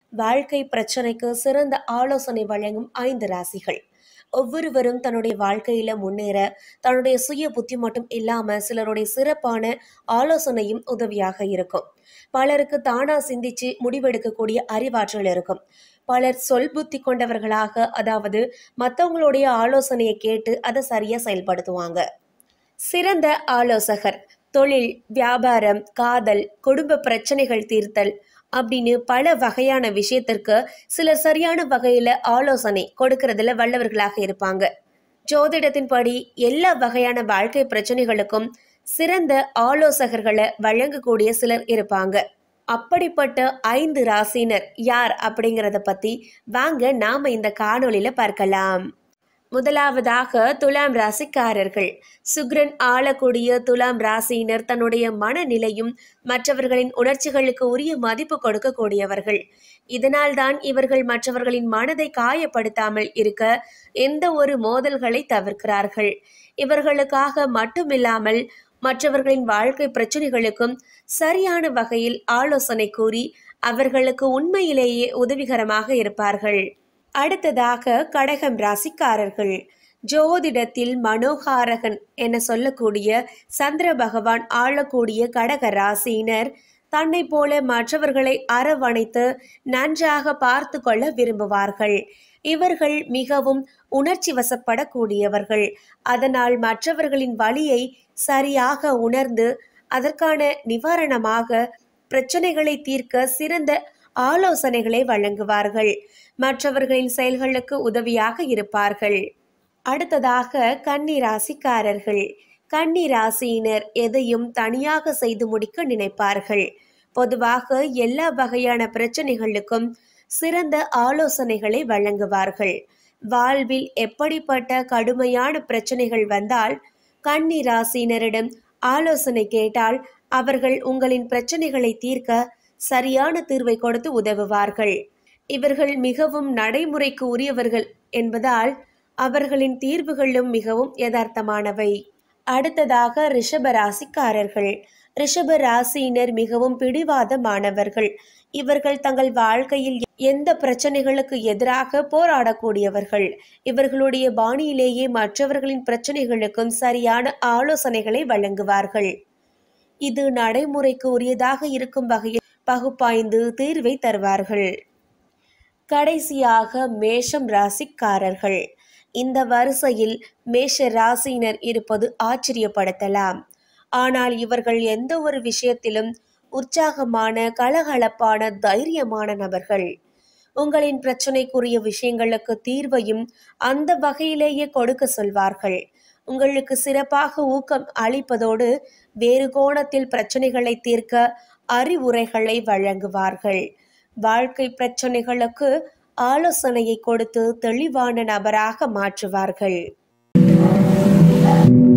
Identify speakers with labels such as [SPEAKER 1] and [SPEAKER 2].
[SPEAKER 1] வாழ்க்கை பிரச்சனைக்கு சிறந்த ஆலோசனை வழங்கும் ஐந்து ராசிகள் ஒவ்வொருவரும் தன்னுடைய வாழ்க்கையில முன்னேற தன்னுடைய சுய புத்தி மட்டும் இல்லாம சிலருடைய சிறப்பான ஆலோசனையும் உதவியாக இருக்கும் பலருக்கு தானா சிந்திச்சு முடிவெடுக்கக்கூடிய அறிவாற்றல் இருக்கும் பலர் சொல் புத்தி கொண்டவர்களாக அதாவது மற்றவங்களுடைய ஆலோசனையை கேட்டு அதை சரியா செயல்படுத்துவாங்க சிறந்த ஆலோசகர் தொழில் வியாபாரம் காதல் குடும்ப பிரச்சனைகள் தீர்த்தல் அப்படின்னு பல வகையான விஷயத்திற்கு சிலர் சரியான வகையில ஆலோசனை கொடுக்கறதுல வல்லவர்களாக இருப்பாங்க ஜோதிடத்தின்படி எல்லா வகையான வாழ்க்கை பிரச்சனைகளுக்கும் சிறந்த ஆலோசகர்களை வழங்கக்கூடிய சிலர் இருப்பாங்க அப்படிப்பட்ட ஐந்து ராசினர் யார் அப்படிங்கிறத பத்தி வாங்க நாம இந்த காணொளியில பார்க்கலாம் முதலாவதாக துலாம் ராசிக்காரர்கள் சுக்ரன் ஆளக்கூடிய துலாம் ராசியினர் தன்னுடைய மனநிலையும் மற்றவர்களின் உணர்ச்சிகளுக்கு உரிய மதிப்பு கொடுக்கக்கூடியவர்கள் இதனால்தான் இவர்கள் மற்றவர்களின் மனதை காயப்படுத்தாமல் இருக்க எந்த ஒரு மோதல்களை தவிர்க்கிறார்கள் இவர்களுக்காக மட்டுமில்லாமல் மற்றவர்களின் வாழ்க்கை பிரச்சனைகளுக்கும் சரியான வகையில் ஆலோசனை கூறி அவர்களுக்கு உண்மையிலேயே உதவிகரமாக இருப்பார்கள் அடுத்ததாக கடகம் ராசிக்காரர்கள் ஜோதிடத்தில் மனோகாரகன் என சொல்லக்கூடிய சந்திர பகவான் ஆளக்கூடிய கடக ராசியினர் தன்னை போல மற்றவர்களை அரவணைத்து நன்றாக பார்த்து கொள்ள விரும்புவார்கள் இவர்கள் மிகவும் உணர்ச்சி வசப்படக்கூடியவர்கள் அதனால் மற்றவர்களின் வழியை சரியாக உணர்ந்து அதற்கான நிவாரணமாக பிரச்சனைகளை தீர்க்க சிறந்த ஆலோசனைகளை வழங்குவார்கள் மற்றவர்களின் செயல்களுக்கு உதவியாக இருப்பார்கள் அடுத்ததாக கன்னி ராசிக்காரர்கள் கன்னி ராசியினர் எதையும் தனியாக செய்து முடிக்க நினைப்பார்கள் பொதுவாக எல்லா வகையான பிரச்சனைகளுக்கும் சிறந்த ஆலோசனைகளை வழங்குவார்கள் வாழ்வில் எப்படிப்பட்ட கடுமையான பிரச்சனைகள் வந்தால் கன்னி ராசியினரிடம் ஆலோசனை கேட்டால் அவர்கள் உங்களின் பிரச்சனைகளை தீர்க்க சரியான தீர்வை கொடுத்து உதவுவார்கள் இவர்கள் மிகவும் நடைமுறைக்கு உரியவர்கள் என்பதால் அவர்களின் தீர்வுகளும் மிகவும் யதார்த்தமானவை அடுத்ததாக ரிஷப ராசிக்காரர்கள் ரிஷப ராசியினர் மிகவும் பிடிவாதமானவர்கள் இவர்கள் தங்கள் வாழ்க்கையில் எந்த பிரச்சனைகளுக்கு எதிராக போராடக்கூடியவர்கள் இவர்களுடைய பாணியிலேயே மற்றவர்களின் பிரச்சனைகளுக்கும் சரியான ஆலோசனைகளை வழங்குவார்கள் இது நடைமுறைக்கு உரியதாக இருக்கும் வகையில் பகுப்பாய்ந்து தீர்வை தருவார்கள் கடைசியாக மேஷம் ராசிக்காரர்கள் இந்த வரிசையில் மேஷ ராசியினர் இருப்பது ஆச்சரியப்படுத்தலாம் ஆனால் இவர்கள் எந்த ஒரு விஷயத்திலும் உற்சாகமான கலகலப்பான தைரியமான நபர்கள் உங்களின் பிரச்சனைக்குரிய விஷயங்களுக்கு தீர்வையும் அந்த வகையிலேயே கொடுக்க சொல்வார்கள் உங்களுக்கு சிறப்பாக ஊக்கம் அளிப்பதோடு வேறு கோணத்தில் பிரச்சனைகளை தீர்க்க அறிவுரைகளை வழங்குவார்கள் வாழ்க்கை பிரச்சனைகளுக்கு ஆலோசனையை கொடுத்து தெளிவான நபராக மாற்றுவார்கள்